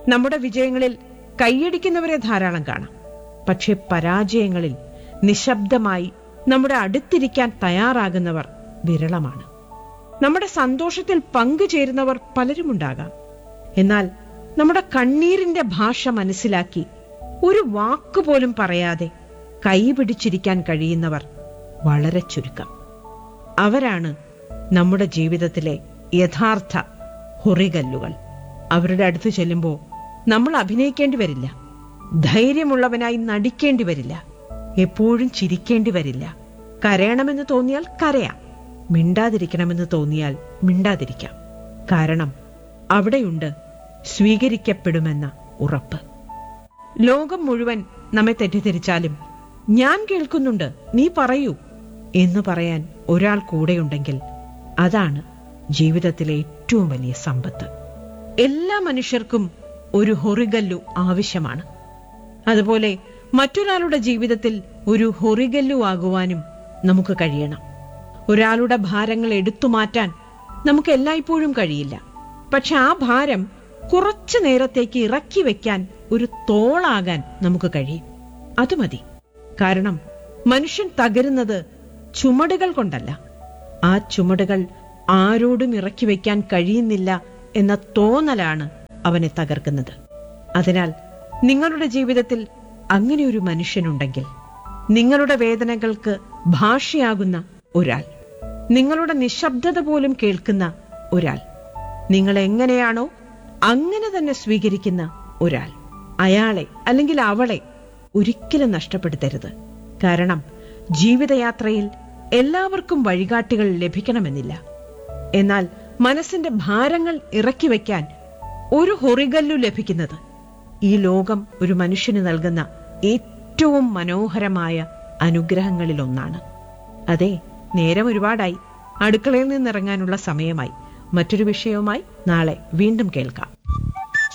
നമ്മുടെ വിജയങ്ങളിൽ കൈയടിക്കുന്നവരെ ധാരാളം കാണാം പക്ഷെ പരാജയങ്ങളിൽ നിശബ്ദമായി നമ്മുടെ അടുത്തിരിക്കാൻ തയ്യാറാകുന്നവർ വിരളമാണ് നമ്മുടെ സന്തോഷത്തിൽ പങ്കുചേരുന്നവർ പലരുമുണ്ടാകാം എന്നാൽ നമ്മുടെ കണ്ണീരിന്റെ ഭാഷ മനസ്സിലാക്കി ഒരു വാക്കുപോലും പറയാതെ കൈപിടിച്ചിരിക്കാൻ കഴിയുന്നവർ വളരെ ചുരുക്കം അവരാണ് നമ്മുടെ ജീവിതത്തിലെ യഥാർത്ഥ ഹൊറികല്ലുകൾ അവരുടെ അടുത്ത് ചെല്ലുമ്പോൾ നമ്മൾ അഭിനയിക്കേണ്ടി വരില്ല ധൈര്യമുള്ളവനായി നടിക്കേണ്ടി വരില്ല എപ്പോഴും ചിരിക്കേണ്ടി വരില്ല കരയണമെന്ന് തോന്നിയാൽ കരയാം മിണ്ടാതിരിക്കണമെന്ന് തോന്നിയാൽ മിണ്ടാതിരിക്കാം കാരണം അവിടെയുണ്ട് സ്വീകരിക്കപ്പെടുമെന്ന ഉറപ്പ് ലോകം മുഴുവൻ നമ്മെ തെറ്റിദ്ധരിച്ചാലും ഞാൻ കേൾക്കുന്നുണ്ട് നീ പറയൂ എന്ന് പറയാൻ ഒരാൾ കൂടെയുണ്ടെങ്കിൽ അതാണ് ജീവിതത്തിലെ ഏറ്റവും വലിയ സമ്പത്ത് എല്ലാ മനുഷ്യർക്കും ഒരു ഹൊറിഗല്ലു ആവശ്യമാണ് അതുപോലെ മറ്റൊരാളുടെ ജീവിതത്തിൽ ഒരു ഹൊറിഗല്ലു ആകുവാനും നമുക്ക് കഴിയണം ഒരാളുടെ ഭാരങ്ങൾ എടുത്തു മാറ്റാൻ നമുക്ക് എല്ലായ്പ്പോഴും കഴിയില്ല പക്ഷെ ആ ഭാരം കുറച്ചു നേരത്തേക്ക് ഇറക്കി വെക്കാൻ ഒരു തോളാകാൻ നമുക്ക് കഴിയും അത് മതി കാരണം മനുഷ്യൻ തകരുന്നത് ചുമടുകൾ കൊണ്ടല്ല ആ ചുമടുകൾ ആരോടും ഇറക്കി വെക്കാൻ കഴിയുന്നില്ല എന്ന തോന്നലാണ് അവനെ തകർക്കുന്നത് അതിനാൽ നിങ്ങളുടെ ജീവിതത്തിൽ അങ്ങനെ ഒരു മനുഷ്യനുണ്ടെങ്കിൽ നിങ്ങളുടെ വേദനകൾക്ക് ഭാഷയാകുന്ന ഒരാൾ നിങ്ങളുടെ നിശബ്ദത പോലും കേൾക്കുന്ന ഒരാൾ നിങ്ങൾ എങ്ങനെയാണോ അങ്ങനെ തന്നെ സ്വീകരിക്കുന്ന ഒരാൾ അയാളെ അല്ലെങ്കിൽ അവളെ ഒരിക്കലും നഷ്ടപ്പെടുത്തരുത് കാരണം ജീവിതയാത്രയിൽ എല്ലാവർക്കും വഴികാട്ടികൾ ലഭിക്കണമെന്നില്ല എന്നാൽ മനസ്സിന്റെ ഭാരങ്ങൾ ഇറക്കി വയ്ക്കാൻ ഒരു ഹൊറിഗല്ലു ലഭിക്കുന്നത് ഈ ലോകം ഒരു മനുഷ്യന് നൽകുന്ന ഏറ്റവും മനോഹരമായ അനുഗ്രഹങ്ങളിലൊന്നാണ് അതെ നേരം ഒരുപാടായി അടുക്കളയിൽ നിന്നിറങ്ങാനുള്ള സമയമായി മറ്റൊരു വിഷയവുമായി നാളെ വീണ്ടും കേൾക്കാം